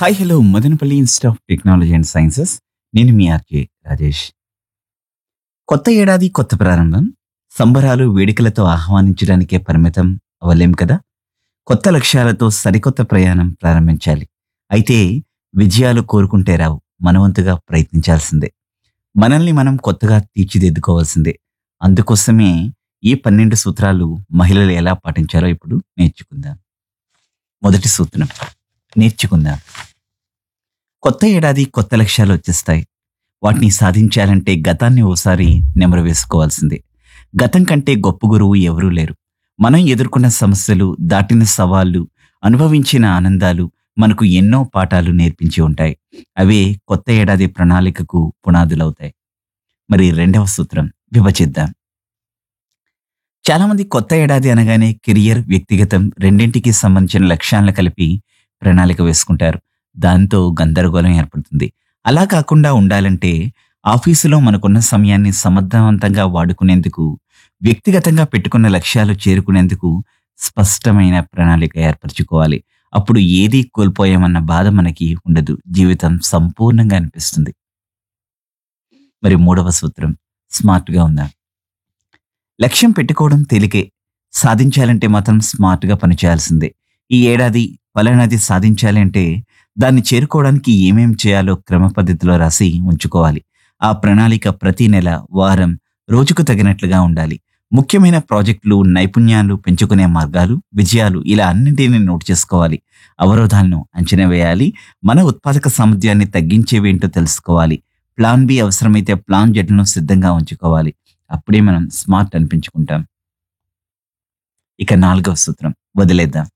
hi hello Madanapalle institute of technology and sciences నేను మీ RK Rajesh కొత్త ఏడాది కొత్త ప్రారంభం సంబరాలు వేడుకలతో ఆహ్వానించడానికే పరిమితం అవ్వలేం కదా కొత్త లక్ష్యాలతో సరికొత్త ప్రయాణం ప్రారంభించాలి అయితే విజయాలు కోరుకుంటే రావు మనవంతుగా ప్రయత్నించాల్సిందే మనల్ని మనం కొత్తగా తీర్చిదిద్దుకోవాల్సిందే అందుకోసమే ఈ పన్నెండు సూత్రాలు మహిళలు ఎలా పాటించాలో ఇప్పుడు నేర్చుకుందాం మొదటి సూత్రం నేర్చుకుందాం కొత్త ఏడాది కొత్త లక్ష్యాలు వచ్చేస్తాయి వాటిని సాధించాలంటే గతాన్ని ఓసారి నెమరు వేసుకోవాల్సిందే గతం కంటే గొప్ప గురువు ఎవరూ లేరు మనం ఎదుర్కొన్న సమస్యలు దాటిన సవాళ్లు అనుభవించిన ఆనందాలు మనకు ఎన్నో పాఠాలు నేర్పించి ఉంటాయి అవే కొత్త ఏడాది ప్రణాళికకు పునాదులవుతాయి మరి రెండవ సూత్రం విభజిద్దాం చాలా మంది కొత్త ఏడాది అనగానే కెరియర్ వ్యక్తిగతం రెండింటికి సంబంధించిన లక్ష్యాలను కలిపి ప్రణాళిక వేసుకుంటారు దాంతో గందరగోళం ఏర్పడుతుంది అలా కాకుండా ఉండాలంటే ఆఫీసులో మనకున్న సమయాన్ని సమర్థవంతంగా వాడుకునేందుకు వ్యక్తిగతంగా పెట్టుకున్న లక్ష్యాలు చేరుకునేందుకు స్పష్టమైన ప్రణాళిక ఏర్పరచుకోవాలి అప్పుడు ఏదీ కోల్పోయామన్న బాధ మనకి ఉండదు జీవితం సంపూర్ణంగా అనిపిస్తుంది మరి మూడవ సూత్రం స్మార్ట్గా ఉందా లక్ష్యం పెట్టుకోవడం తేలికే సాధించాలంటే మాత్రం స్మార్ట్గా పనిచేయాల్సిందే ఈ ఏడాది ఫలానాది సాధించాలి అంటే దాన్ని చేరుకోవడానికి ఏమేం చేయాలో క్రమ పద్ధతిలో రాసి ఉంచుకోవాలి ఆ ప్రణాళిక ప్రతి నెల వారం రోజుకు తగినట్లుగా ఉండాలి ముఖ్యమైన ప్రాజెక్టులు నైపుణ్యాలు పెంచుకునే మార్గాలు విజయాలు ఇలా అన్నింటినీ నోట్ చేసుకోవాలి అవరోధాలను అంచనా వేయాలి మన ఉత్పాదక సామర్థ్యాన్ని తగ్గించేవేంటో తెలుసుకోవాలి ప్లాన్ బి అవసరమైతే ప్లాన్ జట్లను సిద్ధంగా ఉంచుకోవాలి అప్పుడే మనం స్మార్ట్ అనిపించుకుంటాం ఇక నాలుగవ సూత్రం వదిలేద్దాం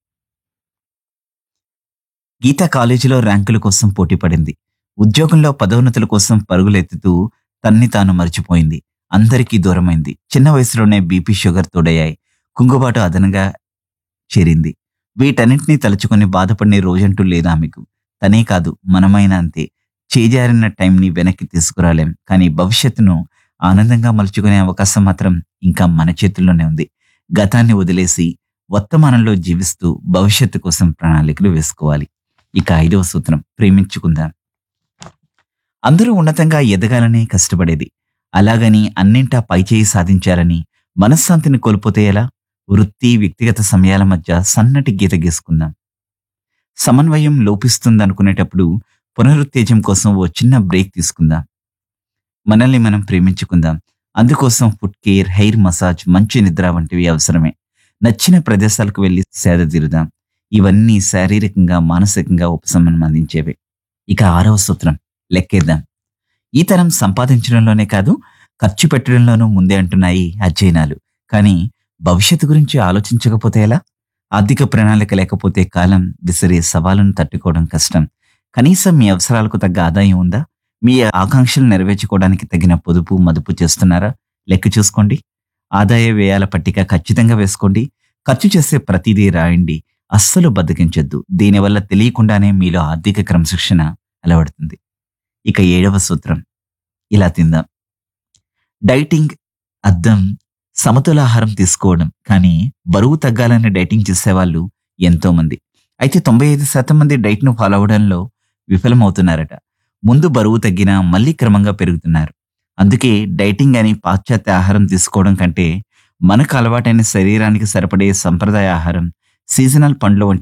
గీత కాలేజీలో ర్యాంకుల కోసం పోటీ పడింది ఉద్యోగంలో పదోన్నతుల కోసం పరుగులెత్తుతూ తన్ని తాను మర్చిపోయింది అందరికీ దూరమైంది చిన్న వయసులోనే బీపీ షుగర్ తోడయ్యాయి కుంగుబాటు అదనంగా చేరింది వీటన్నింటినీ తలుచుకొని బాధపడిన రోజంటూ లేదా ఆమెకు తనే కాదు మనమైనా అంతే చేజారిన టైంని వెనక్కి తీసుకురాలేం కానీ భవిష్యత్తును ఆనందంగా మలుచుకునే అవకాశం మాత్రం ఇంకా మన చేతుల్లోనే ఉంది గతాన్ని వదిలేసి వర్తమానంలో జీవిస్తూ భవిష్యత్తు కోసం ప్రణాళికలు వేసుకోవాలి ఇక ఐదవ సూత్రం ప్రేమించుకుందాం అందరూ ఉన్నతంగా ఎదగాలని కష్టపడేది అలాగని అన్నింటా పైచేయి సాధించాలని మనశ్శాంతిని కోల్పోతే ఎలా వృత్తి వ్యక్తిగత సమయాల మధ్య సన్నటి గీత గీసుకుందాం సమన్వయం లోపిస్తుందనుకునేటప్పుడు పునరుత్తేజం కోసం ఓ చిన్న బ్రేక్ తీసుకుందాం మనల్ని మనం ప్రేమించుకుందాం అందుకోసం ఫుడ్ కేర్ హెయిర్ మసాజ్ మంచి నిద్ర వంటివి అవసరమే నచ్చిన ప్రదేశాలకు వెళ్ళి సేద తీరుదాం ఇవన్నీ శారీరకంగా మానసికంగా ఉపశమనం అందించేవే ఇక ఆరవ సూత్రం లెక్కేద్దాం ఈ తరం సంపాదించడంలోనే కాదు ఖర్చు పెట్టడంలోనూ ముందే అంటున్నాయి అధ్యయనాలు కానీ భవిష్యత్తు గురించి ఆలోచించకపోతే ఎలా ఆర్థిక ప్రణాళిక లేకపోతే కాలం విసిరే సవాలును తట్టుకోవడం కష్టం కనీసం మీ అవసరాలకు తగ్గ ఆదాయం ఉందా మీ ఆకాంక్షలు నెరవేర్చుకోవడానికి తగిన పొదుపు మదుపు చేస్తున్నారా లెక్క చూసుకోండి ఆదాయ వ్యయాల పట్టిక ఖచ్చితంగా వేసుకోండి ఖర్చు చేసే ప్రతిదీ రాయండి అస్సలు బద్దకించొద్దు దీనివల్ల తెలియకుండానే మీలో ఆర్థిక క్రమశిక్షణ అలవడుతుంది ఇక ఏడవ సూత్రం ఇలా తిందాం డైటింగ్ అద్దం సమతుల ఆహారం తీసుకోవడం కానీ బరువు తగ్గాలని డైటింగ్ చేసేవాళ్ళు ఎంతో మంది అయితే తొంభై ఐదు శాతం మంది డైట్ను ఫాలో అవడంలో విఫలమవుతున్నారట ముందు బరువు తగ్గినా మళ్ళీ క్రమంగా పెరుగుతున్నారు అందుకే డైటింగ్ అని పాశ్చాత్య ఆహారం తీసుకోవడం కంటే మనకు అలవాటైన శరీరానికి సరిపడే సంప్రదాయ ఆహారం సీజనల్ పండ్లు వంటి